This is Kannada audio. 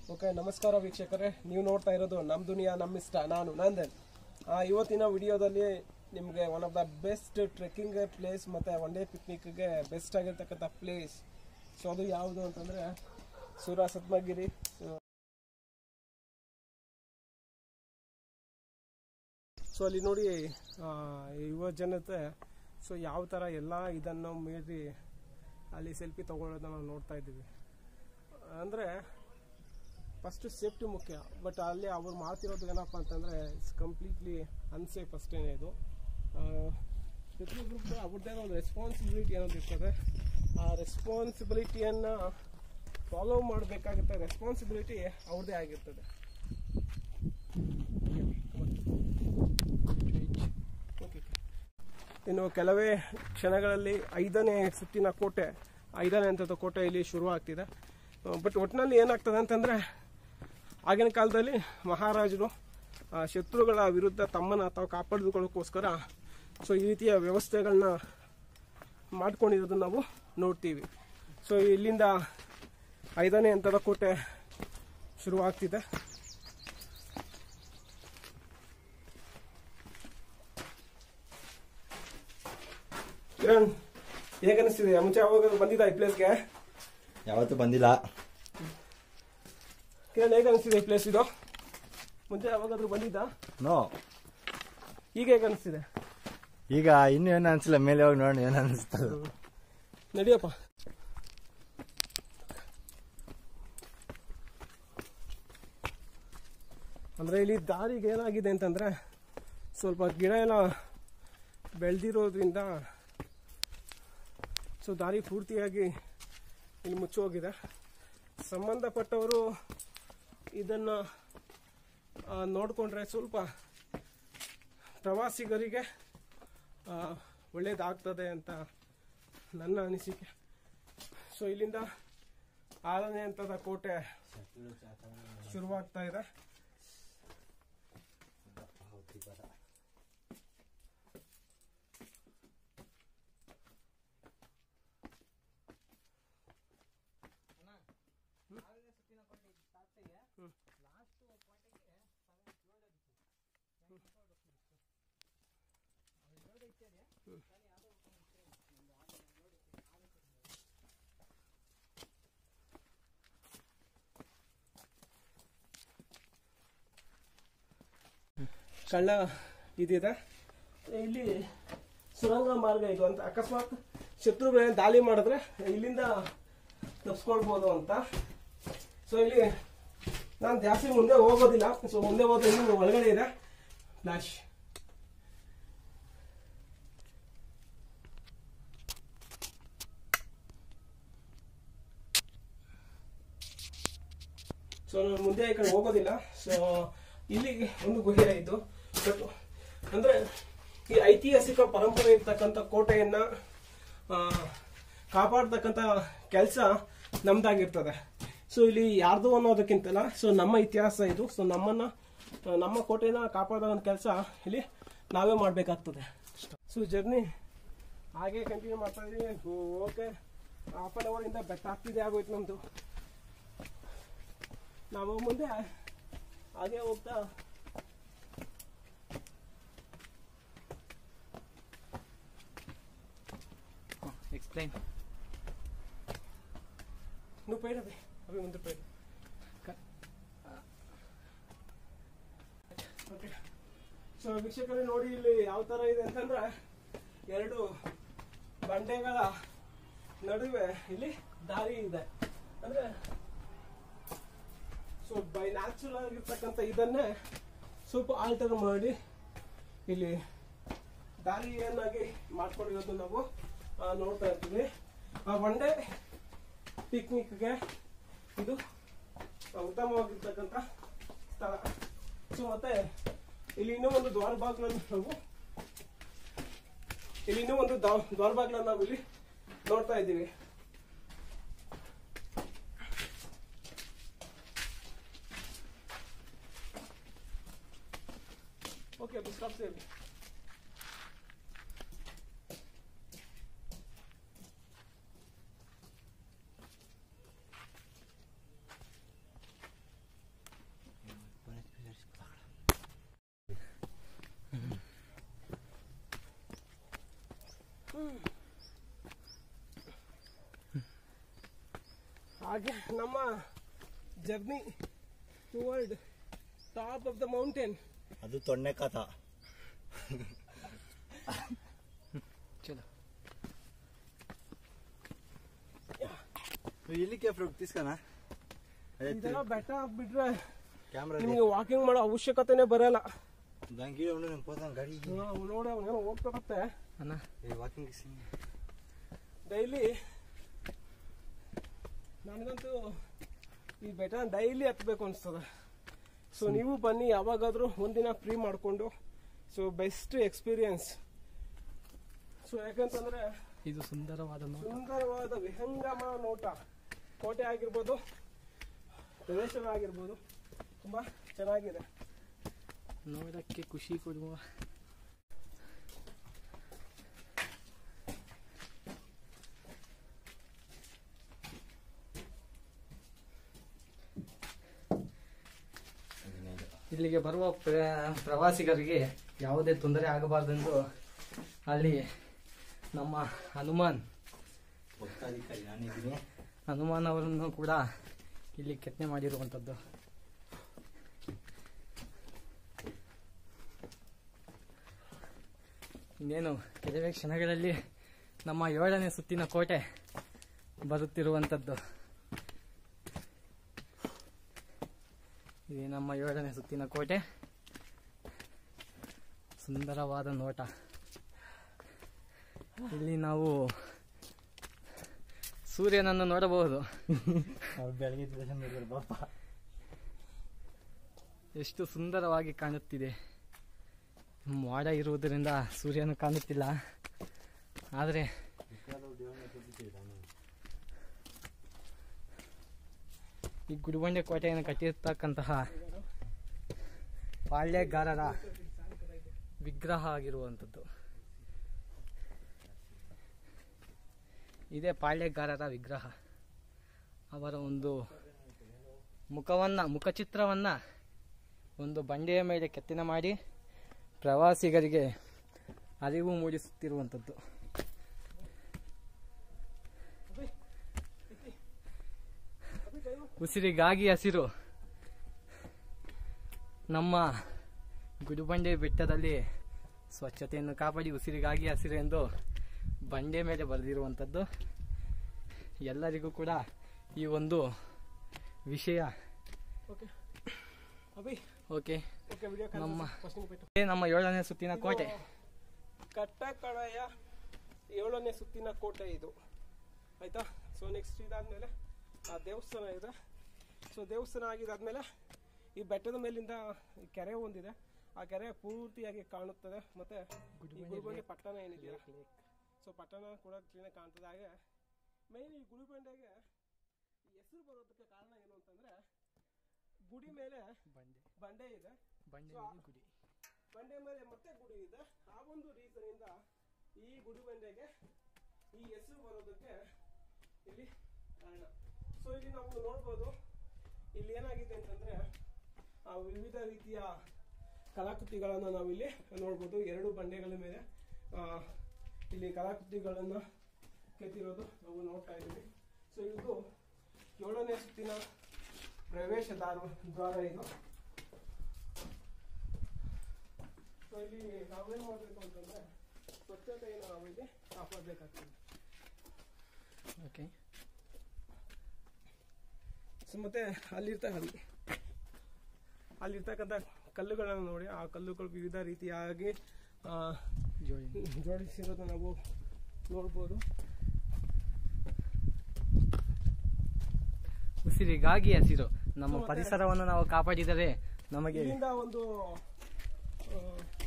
ಓಕೆ ನಮಸ್ಕಾರ ವೀಕ್ಷಕರೇ ನೀವು ನೋಡ್ತಾ ಇರೋದು ನಮ್ಮ ದುನಿಯಾ ನಮ್ಮ ಇಷ್ಟ ನಾನು ನಂದನ್ ಆ, ಇವತ್ತಿನ ವಿಡಿಯೋದಲ್ಲಿ ನಿಮಗೆ one of the best trekking place ಮತ್ತು ಒನ್ ಡೇ ಪಿಕ್ನಿಕ್ಗೆ ಬೆಸ್ಟ್ ಆಗಿರ್ತಕ್ಕಂಥ ಪ್ಲೇಸ್ ಸೊ ಅದು ಯಾವುದು ಅಂತಂದರೆ ಸೂರ ಸತ್ಮಗಿರಿ ಸೊ ಅಲ್ಲಿ ನೋಡಿ ಆ, ಯುವ ಜನತೆ ಸೊ ಯಾವ ಥರ ಎಲ್ಲ ಇದನ್ನು ಮೀರಿ ಅಲ್ಲಿ ಸೆಲ್ಫಿ ತಗೊಳ್ಳೋದನ್ನ ನಾವು ನೋಡ್ತಾ ಇದ್ದೀವಿ ಅಂದರೆ ಫಸ್ಟ್ ಸೇಫ್ಟಿ ಮುಖ್ಯ ಬಟ್ ಅಲ್ಲಿ ಅವ್ರು ಮಾಡ್ತಿರೋದು ಏನಪ್ಪ ಅಂತಂದರೆ ಇಟ್ಸ್ ಕಂಪ್ಲೀಟ್ಲಿ ಅನ್ಸೇಫ್ ಅಷ್ಟೇ ಇದು ಆ, ಪ್ರತಿಯೊಬ್ಬರಿಗೂ ಅವ್ರದ್ದೇ ಒಂದು ರೆಸ್ಪಾನ್ಸಿಬಿಲಿಟಿ ಅನ್ನೋದು ಇರ್ತದೆ ಆ ರೆಸ್ಪಾನ್ಸಿಬಿಲಿಟಿಯನ್ನು ಫಾಲೋ ಮಾಡಬೇಕಾಗುತ್ತೆ ರೆಸ್ಪಾನ್ಸಿಬಿಲಿಟಿ ಅವ್ರದ್ದೇ ಆಗಿರ್ತದೆ ಓಕೆ ಇನ್ನು ಕೆಲವೇ ಕ್ಷಣಗಳಲ್ಲಿ ಐದನೇ ಸುತ್ತಿನ ಕೋಟೆ ಐದನೇ ಹಂತದ ಕೋಟೆ ಇಲ್ಲಿ ಶುರು ಆಗ್ತಿದೆ ಬಟ್ ಒಟ್ಟಿನಲ್ಲಿ ಏನಾಗ್ತದೆ ಅಂತಂದರೆ ಆಗಿನ ಕಾಲದಲ್ಲಿ ಮಹಾರಾಜರು ಆ, ಶತ್ರುಗಳ ವಿರುದ್ಧ ತಮ್ಮನ್ನು ತಾವು ಕಾಪಾಡಿಕೊಳ್ಳೋಕ್ಕೋಸ್ಕರ ಸೊ ಈ ರೀತಿಯ ವ್ಯವಸ್ಥೆಗಳನ್ನ ಮಾಡ್ಕೊಂಡಿರೋದನ್ನ ನಾವು ನೋಡ್ತೀವಿ ಸೊ ಇಲ್ಲಿಂದ ಐದನೇ ಹಂತದ ಕೋಟೆ ಶುರುವಾಗ್ತಿದೆ ಕಿರಣ್ ಹೇಗನ್ನಿಸ್ತಿದೆ ಮುಂಚೆ ಯಾವಾಗ ಬಂದಿದ್ದ ಈ ಪ್ಲೇಸ್ಗೆ ಯಾವತ್ತೂ ಬಂದಿಲ್ಲ ಕಿರಣ್ ಹೇಗೆ ಅನಿಸ್ತಿದೆ ಈ ಪ್ಲೇಸ್ ಇದು ಮುಂಚೆ ಯಾವಾಗಾದ್ರೂ ಬಂದಿದ್ದ ನೋ ಈಗ ಹೇಗೆ ಅನಿಸ್ತಿದೆ ಈಗ ಇನ್ನೂ ಏನು ಅನ್ಸಿಲ್ಲ ಮೇಲೆ ಹೋಗಿ ನೋಡಿ ಏನು ಅನಿಸ್ತದೆ ನಡಿಯಪ್ಪ ಅಂದ್ರೆ ಇಲ್ಲಿ ದಾರಿಗೆ ಏನಾಗಿದೆ ಅಂತಂದ್ರೆ ಸ್ವಲ್ಪ ಗಿಡ ಎಲ್ಲ ಬೆಳೆದಿರೋದ್ರಿಂದ ಸೊ ದಾರಿ ಪೂರ್ತಿಯಾಗಿ ಇಲ್ಲಿ ಮುಚ್ಚೋಗಿದೆ ಸಂಬಂಧಪಟ್ಟವರು ಇದನ್ನು ಆ, ನೋಡಿಕೊಂಡ್ರೆ ಸ್ವಲ್ಪ ಪ್ರವಾಸಿಗರಿಗೆ ಆ, ಒಳ್ಳೇದಾಗ್ತದೆ ಅಂತ ನನ್ನ ಅನಿಸಿಕೆ ಸೊ ಇಲ್ಲಿಂದ ಆರನೇ ಹಂತದ ಕೋಟೆ ಶುರುವಾಗ್ತಾ ಇದೆ ಕಳ್ಳ ಇದಿದೆ ಇಲ್ಲಿ ಸುರಂಗ ಮಾರ್ಗ ಇದು ಅಂತ ಅಕಸ್ಮಾತ್ ಶತ್ರುಗಳೇ ದಾಳಿ ಮಾಡಿದ್ರೆ ಇಲ್ಲಿಂದ ತಪ್ಸ್ಕೊಳ್ಬೋದು ಅಂತ ಸೊ ಇಲ್ಲಿ ನಾನು ಜಾಸ್ತಿ ಮುಂದೆ ಹೋಗೋದಿಲ್ಲ ಸೊ ಮುಂದೆ ಹೋದ್ರೆ ಇನ್ನು ಒಳಗಡೆ ಇದೆ ಫ್ಲಾಶ್ ಸೊ ನಾನು ಮುಂದೆ ಈ ಕಡೆ ಹೋಗೋದಿಲ್ಲ ಸೊ ಇಲ್ಲಿ ಒಂದು ಗುಹೆ ಆಯಿತು ಬಟ್ ಅಂದ್ರೆ ಈ ಐತಿಹಾಸಿಕ ಪರಂಪರೆ ಇರ್ತಕ್ಕಂಥ ಕೋಟೆಯನ್ನ ಆ, ಕಾಪಾಡ್ತಕ್ಕಂಥ ಕೆಲಸ ನಮ್ದಾಗಿರ್ತದೆ ಸೊ ಇಲ್ಲಿ ಯಾರ್ದು ಅನ್ನೋದಕ್ಕಿಂತಲ್ಲ ಸೊ ನಮ್ಮ ಇತಿಹಾಸ ಇದು ಸೊ ನಮ್ಮನ್ನ ಆ, ನಮ್ಮ ಕೋಟೆನ ಕಾಪಾಡೋ ಕೆಲಸ ಇಲ್ಲಿ ನಾವೇ ಮಾಡಬೇಕಾಗ್ತದೆ ಸೊ ಜರ್ನಿ ಹಾಗೆ ಕಂಟಿನ್ಯೂ ಮಾಡ್ತಾ ಇದೀವಿ ಓಕೆ ಹಾಫ್ ಅನ್ ಅವರ್ ಇಂದ ಬೆಟ್ಟ ಆಗ್ತಿದೆ ಆಗೋಯ್ತು ನಮ್ದು ನಾವು ಮುಂದೆ ಹಾಗೆ ಹೋಗ್ತಾ explain నువ్వు పోయినది అవి ముందు పోయి ಓಕೆ ಸೊ ವೀಕ್ಷಕರೇ ನೋಡಿ ಇಲ್ಲಿ ಯಾವ ತರ ಇದೆ ಅಂತಂದ್ರೆ ಎರಡು ಬಂಡೆಗಳ ನಡುವೆ ಇಲ್ಲಿ ದಾರಿ ಇದೆ ಅಂದ್ರೆ ಸೊ ಬೈ ನ್ಯಾಚುರಲ್ ಆಗಿರ್ತಕ್ಕಂಥ ಇದನ್ನೇ ಸ್ವಲ್ಪ ಆಲ್ಟರ್ ಮಾಡಿ ಇಲ್ಲಿ ದಾರಿಯನ್ನಾಗಿ ಮಾಡ್ಕೊಂಡಿರೋದು ನಾವು ಆ, ನೋಡ್ತಾ ಇರ್ತೀವಿ ಆ ಬಂಡೆ ಪಿಕ್ನಿಕ್ಗೆ ಇದು ಉತ್ತಮವಾಗಿರ್ತಕ್ಕಂಥ ಸ್ಥಳ ಸೊ ಮತ್ತೆ ಇಲ್ಲಿ ಇನ್ನೂ ಒಂದು ದ್ವಾರ ಬಾಗ್ಲನ್ನು ನಾವು ಇಲ್ಲಿ ಇನ್ನೂ ಒಂದು ದ್ವಾ- ದ್ವಾರ ಬಾಗ್ಲನ್ನು ನಾವು ಇಲ್ಲಿ ನೋಡ್ತಾ ಇದ್ದೀವಿ ಓಕೆ ಸ್ಟಾಪ್ ಸೇವ್ ಹಾಗೆ ನಮ್ಮ journey toward top of the mountain ಅದು ತೊಣ್ಣೆ ಕಾತ ಚಲೋ ಇಲ್ಲಿಗೆ ಫ್ರೂಟ್ తీసుకున్నా ಇದೆಲ್ಲ ಬೆಟ್ಟ ಬಿಟ್ರೆ ಕ್ಯಾಮ್ರಾ ನಿಮಗೆ ವಾಕಿಂಗ್ ಮಾಡೋ ಅವಶ್ಯಕತೆನೇ ಬರಲ್ಲ దానికి ఉండు నేను పోతాను గాడి ನೋಡಿ ಅವನೇನೋ ಹೋಗ್ಬೇಕತ್ತೆ ಅಣ್ಣ వాకింగ్ ಡೈಲಿ ನನಗಂತೂ ಈ ಬೆಟ್ಟ ಡೈಲಿ ಹತ್ಬೇಕು ಅನಿಸ್ತದೆ ಸೊ ನೀವು ಬನ್ನಿ ಯಾವಾಗಾದ್ರೂ ಒಂದಿನ ಫ್ರೀ ಮಾಡಿಕೊಂಡು ಸೊ ಬೆಸ್ಟ್ ಎಕ್ಸ್ಪೀರಿಯನ್ಸ್ ಸೊ ಯಾಕಂತಂದ್ರೆ ಇದು ಸುಂದರವಾದ ನೋಟ ಸುಂದರವಾದ ವಿಹಂಗಮ ನೋಟ ಕೋಟೆ ಆಗಿರ್ಬೋದು ಪ್ರದೇಶವಾಗಿರ್ಬೋದು ತುಂಬಾ ಚೆನ್ನಾಗಿದೆ ನೋಡಕ್ಕೆ ಖುಷಿ ಕೊಡುವ ಇಲ್ಲಿಗೆ ಬರುವ ಪ್ರ- ಪ್ರವಾಸಿಗರಿಗೆ ಯಾವುದೇ ತೊಂದರೆ ಆಗಬಾರ್ದೆಂದು ಅಲ್ಲಿ ನಮ್ಮ ಹನುಮಾನ್ ಭಕ್ತಾಧಿಕಾರಿ ನಾನಿದ್ದೀನಿ ಹನುಮಾನ್ ಅವರನ್ನು ಕೂಡ ಇಲ್ಲಿ ಕೆತ್ತನೆ ಮಾಡಿರುವಂಥದ್ದು ಇನ್ನೇನು ಕೆಲವೇ ಕ್ಷಣಗಳಲ್ಲಿ ನಮ್ಮ ಏಳನೇ ಸುತ್ತಿನ ಕೋಟೆ ಬರುತ್ತಿರುವಂಥದ್ದು ಇದು ನಮ್ಮ ಏಳನೇ ಸುತ್ತಿನ ಕೋಟೆ ಸುಂದರವಾದ ನೋಟ ಇಲ್ಲಿ ನಾವು ಸೂರ್ಯನನ್ನು ನೋಡಬಹುದು ಅವ್ರು ಬೆಳಗ್ಗೆ ದರ್ಶನ ಮಾಡಿದ್ರು ಬಾಪ ಎಷ್ಟು ಸುಂದರವಾಗಿ ಕಾಣುತ್ತಿದೆ ಮೋಡ ಇರುವುದರಿಂದ ಸೂರ್ಯನು ಕಾಣುತ್ತಿಲ್ಲ ಆದರೆ ಈ ಗುಡಿಬಂಡೆ ಕೋಟೆಯನ್ನು ಕಟ್ಟಿರ್ತಕ್ಕಂತಹ ಪಾಳ್ಯಗಾರರ ವಿಗ್ರಹ ಆಗಿರುವಂಥದ್ದು ಇದೇ ಪಾಳ್ಯಗಾರರ ವಿಗ್ರಹ ಅವರ ಒಂದು ಮುಖವನ್ನ ಮುಖಚಿತ್ರವನ್ನ ಒಂದು ಬಂಡೆಯ ಮೇಲೆ ಕೆತ್ತನೆ ಮಾಡಿ ಪ್ರವಾಸಿಗರಿಗೆ ಅರಿವು ಮೂಡಿಸುತ್ತಿರುವಂಥದ್ದು ಉಸಿರಿಗಾಗಿ ಹಸಿರು ನಮ್ಮ ಗುಡುಬಂಡೆ ಬೆಟ್ಟದಲ್ಲಿ ಸ್ವಚ್ಛತೆಯನ್ನು ಕಾಪಾಡಿ ಉಸಿರಿಗಾಗಿ ಹಸಿರು ಎಂದು ಬಂಡೆ ಮೇಲೆ ಬರೆದಿರುವಂಥದ್ದು ಎಲ್ಲರಿಗೂ ಕೂಡ ಈ ಒಂದು ವಿಷಯ ಓಕೆ ಅಭಿ ಓಕೆ ಓಕೆ ವಿಡಿಯೋ ನಮ್ಮ- ಕ್ವಶನ್ ಬಿಟ್ಟು ಇದೇ ನಮ್ಮ ಏಳನೇ ಸುತ್ತಿನ ಕೋಟೆ ಕಟ್ಟಕಡೆಯ ಏಳನೇ ಸುತ್ತಿನ ಕೋಟೆ ಇದು ಆಯ್ತಾ ಸೊ ನೆಕ್ಸ್ಟ್ ಇದಾದ್ಮೇಲೆ ಆ ದೇವಸ್ಥಾನ ಇದೆ ಸೊ ದೇವಸ್ಥಾನ ಆಗಿದಾದ್ಮೇಲೆ ಈ ಬೆಟ್ಟದ ಮೇಲಿಂದ ಈ ಕೆರೆ ಒಂದಿದೆ ಆ ಕೆರೆ ಪೂರ್ತಿಯಾಗಿ ಕಾಣುತ್ತದೆ ಮತ್ತೆ ಈ ಗುಡಿಬಂಡೆ ಪಟ್ಟಣ ಏನಿದೆಯಲ್ಲ ಸೊ ಪಟ್ಟಣ ಕೂಡ ಕ್ಲೀನಾಗಿ ಕಾಣ್ತದೆ ಹಾಗೆ ಮೈನ್ ಈ ಗುಡಿಬಂಡೆಗೆ ಈ ಹೆಸರು ಬರೋದಕ್ಕೆ ಕಾರಣ ಏನು ಅಂತಂದ್ರೆ ಗುಡಿ ಮೇಲೆ ಬಂಡೆ ಬಂಡೆ ಇದೆ ಬಂಡೆ ಸೊ, ಮೇಲೆ ಗುಡಿ ಬಂಡೆ ಮೇಲೆ ಮತ್ತೆ ಗುಡಿ ಇದೆ ಆ ಒಂದು ರೀಸನ್ ಇಂದ ಈ ಗುಡಿ ಬಂಡೆಗೆ ಈ ಹೆಸರು ಬರೋದಕ್ಕೆ ಇಲ್ಲಿ ಕಾರಣ ಸೊ ಇಲ್ಲಿ ನಾವು ನೋಡ್ಬೋದು ಇಲ್ಲಿ ಏನಾಗಿದೆ ಅಂತಂದ್ರೆ ಆ ವಿವಿಧ ರೀತಿಯ ಕಲಾಕೃತಿಗಳನ್ನ ನಾವಿಲ್ಲಿ ನೋಡ್ಬೋದು ಎರಡು ಬಂಡೆಗಳ ಮೇಲೆ ಆ, ಇಲ್ಲಿ ಕಲಾಕೃತಿಗಳನ್ನ ಕೆತ್ತಿರೋದು ನಾವು ನೋಡ್ತಾ ಇದ್ದೀವಿ ಸೊ ಇದು ಏಳನೇ ಸುತ್ತಿನ ಪ್ರವೇಶ ದ್ವಾರ ದ್ವಾರ ಇದು ಸೊ ಇಲ್ಲಿ ನಾವೇನ್ ಮಾಡ್ಬೇಕು ಅಂತಂದ್ರೆ ಸ್ವಚ್ಛತೆಯನ್ನು ನಾವು ಇಲ್ಲಿ ಕಾಪಾಡಬೇಕಾಗ್ತದೆ ಓಕೆ ಸೊ ಮತ್ತೆ ಅಲ್ಲಿರ್ತ ಅಲ್ಲಿ ಅಲ್ಲಿರ್ತಕ್ಕಂಥ ಕಲ್ಲುಗಳನ್ನು ನೋಡಿ ಆ ಕಲ್ಲುಗಳು ವಿವಿಧ ರೀತಿಯಾಗಿ ಆ, ಜೋಡಿ ಜೋಡಿಸಿರೋದು ನಾವು ನೋಡ್ಬೋದು ಉಸಿರಿಗಾಗಿ ಹಸಿರು ನಮ್ಮ ಮತ್ತೆ- ಪರಿಸರವನ್ನು ನಾವು ಕಾಪಾಡಿದರೆ ನಮಗೆ ಇಲ್ಲಿಂದ ಒಂದು ಆ,